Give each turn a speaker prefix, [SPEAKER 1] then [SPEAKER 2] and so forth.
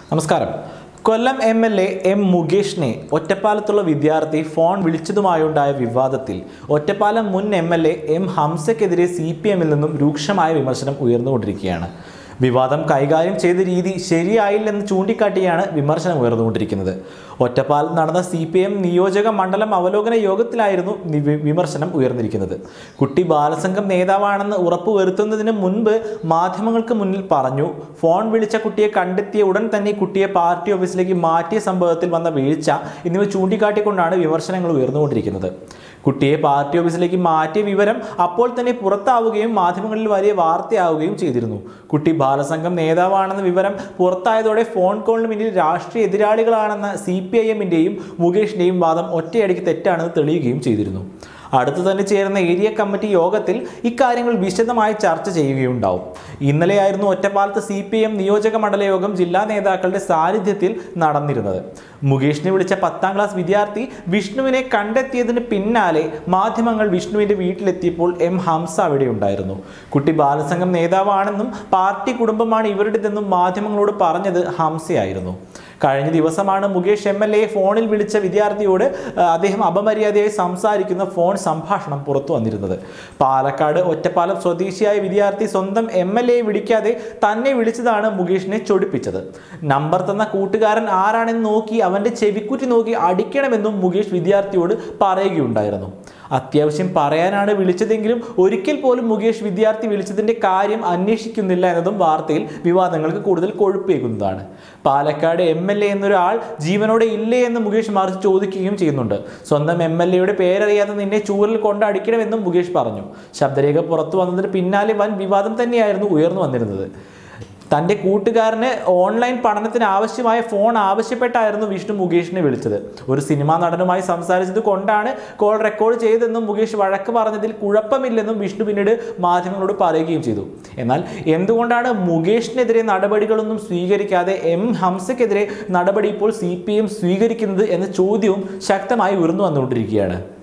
[SPEAKER 1] നമസ്കാരം Kollam M L A M മുകേഷിനെ ഒറ്റപ്പാലത്തുള്ള വിദ്യാർത്ഥി ഫോൺ വിളിച്ചതുമായുണ്ടായ വിവാദത്തിൽ ഒറ്റപ്പാലം മുൻ എം എൽ എ എം ഹംസയ്ക്കെതിരെ സി പി എമ്മിൽ നിന്നും രൂക്ഷമായ വിമർശനം ഉയർന്നുകൊണ്ടിരിക്കുകയാണ് വിവാദം കൈകാര്യം ചെയ്ത രീതി ശരിയായില്ലെന്ന് ചൂണ്ടിക്കാട്ടിയാണ് വിമർശനം ഉയർന്നുകൊണ്ടിരിക്കുന്നത് ഒറ്റപ്പാലത്ത് നടന്ന സി പി എം നിയോജക മണ്ഡലം അവലോകന യോഗത്തിലായിരുന്നു നി- വി- വിമർശനം ഉയർന്നിരിക്കുന്നത് കുട്ടി ബാലസംഘം നേതാവാണെന്ന് ഉറപ്പുവരുത്തുന്നതിന് മുൻപ് മാധ്യമങ്ങൾക്ക് മുന്നിൽ പറഞ്ഞു ഫോൺ വിളിച്ച കുട്ടിയെ കണ്ടെത്തിയ ഉടൻ തന്നെ കുട്ടിയെ പാർട്ടി ഓഫീസിലേക്ക് മാറ്റിയ സംഭവത്തിൽ വന്ന വീഴ്ച എന്നിവ ചൂണ്ടിക്കാട്ടിക്കൊണ്ടാണ് വിമർശനങ്ങൾ ഉയർന്നുകൊണ്ടിരിക്കുന്നത് കുട്ടിയെ പാർട്ടി ഓഫീസിലേക്ക് മാറ്റിയ വിവരം അപ്പോൾ തന്നെ പുറത്താവുകയും മാധ്യമങ്ങളിൽ വലിയ വാർത്തയാവുകയും ചെയ്തിരുന്നു കുട്ടി ബാലസംഘം നേതാവാണെന്ന വിവരം പുറത്തായതോടെ ഫോൺ കോളിന് പിന്നിൽ രാഷ്ട്രീയ എതിരാളികളാണെന്ന സി പി ഐ എമ്മിൻ്റെയും മുകേഷിൻ്റെയും വാദം ഒറ്റയടിക്ക് തെറ്റാണെന്ന് തെളിയുകയും ചെയ്തിരുന്നു അടുത്തു തന്നെ ചേർന്ന ഏരിയ കമ്മിറ്റി യോഗത്തിൽ ഇക്കാര്യങ്ങൾ വിശദമായി ചർച്ച ചെയ്യുകയുണ്ടാവും ഇന്നലെയായിരുന്നു ഒറ്റപ്പാലത്ത് സി പി എം നിയോജക മണ്ഡല യോഗം ജില്ലാ നേതാക്കളുടെ സാന്നിധ്യത്തിൽ നടന്നിരുന്നത് മുകേഷിനെ വിളിച്ച പത്താം ക്ലാസ് വിദ്യാർത്ഥി വിഷ്ണുവിനെ കണ്ടെത്തിയതിന് പിന്നാലെ മാധ്യമങ്ങൾ വിഷ്ണുവിന്റെ വീട്ടിലെത്തിയപ്പോൾ എം ഹംസ അവിടെ ഉണ്ടായിരുന്നു കുട്ടി ബാലസംഘം നേതാവാണെന്നും പാർട്ടി കുടുംബമാണ് ഇവരുടേതെന്നും മാധ്യമങ്ങളോട് പറഞ്ഞത് ഹംസയായിരുന്നു കഴിഞ്ഞ ദിവസമാണ് മുകേഷ് എം എൽ എ ഫോണിൽ വിളിച്ച വിദ്യാർത്ഥിയോട് ആ, അദ്ദേഹം അപമര്യാദയായി സംസാരിക്കുന്ന ഫോൺ സംഭാഷണം പുറത്തു വന്നിരുന്നത് പാലക്കാട് ഒറ്റപ്പാലം സ്വദേശിയായ വിദ്യാർത്ഥി സ്വന്തം എം എൽ എ വിളിക്കാതെ തന്നെ വിളിച്ചതാണ് മുകേഷിനെ ചൊടിപ്പിച്ചത് നമ്പർ തന്ന കൂട്ടുകാരൻ ആരാണെന്ന് നോക്കി അവന്റെ ചെവിക്കുറ്റി നോക്കി അടിക്കണമെന്നും മുകേഷ് വിദ്യാർത്ഥിയോട് പറയുകയുണ്ടായിരുന്നു അത്യാവശ്യം പറയാനാണ് വിളിച്ചതെങ്കിലും ഒരിക്കൽ പോലും മുകേഷ് വിദ്യാർത്ഥി വിളിച്ചതിന്റെ കാര്യം അന്വേഷിക്കുന്നില്ല എന്നതും വാർത്തയിൽ വിവാദങ്ങൾക്ക് കൂടുതൽ കൊഴുപ്പേകുന്നതാണ് പാലക്കാട് എം എൽ എ എന്നൊരാൾ ജീവനോടെ ഇല്ലേ എന്ന് മുകേഷ് മറിച്ച് ചോദിക്കുകയും ചെയ്യുന്നുണ്ട് സ്വന്തം എം എൽ എയുടെ പേരറിയാതെ നിന്നെ ചൂരിൽ കൊണ്ട് അടിക്കണമെന്നും മുകേഷ് പറഞ്ഞു ശബ്ദരേഖ പുറത്തു വന്നതിന് പിന്നാലെ വൻ വിവാദം തന്നെയായിരുന്നു ഉയർന്നു വന്നിരുന്നത് തൻ്റെ കൂട്ടുകാരന് ഓൺലൈൻ പഠനത്തിന് ആവശ്യമായ ഫോൺ ആവശ്യപ്പെട്ടായിരുന്നു വിഷ്ണു മുകേഷിനെ വിളിച്ചത് ഒരു സിനിമാ നടനുമായി സംസാരിച്ചത് കൊണ്ടാണ് കോൾ റെക്കോർഡ് ചെയ്തതെന്നും മുകേഷ് വഴക്ക് പറഞ്ഞതിൽ കുഴപ്പമില്ലെന്നും വിഷ്ണു പിന്നീട് മാധ്യമങ്ങളോട് പറയുകയും ചെയ്തു എന്നാൽ എന്തുകൊണ്ടാണ് മുകേഷിനെതിരെ നടപടികളൊന്നും സ്വീകരിക്കാതെ എം ഹംസയ്ക്കെതിരെ നടപടി ഇപ്പോൾ സി പി എം സ്വീകരിക്കുന്നത് എന്ന ചോദ്യവും ശക്തമായി ഉയർന്നു വന്നുകൊണ്ടിരിക്കുകയാണ്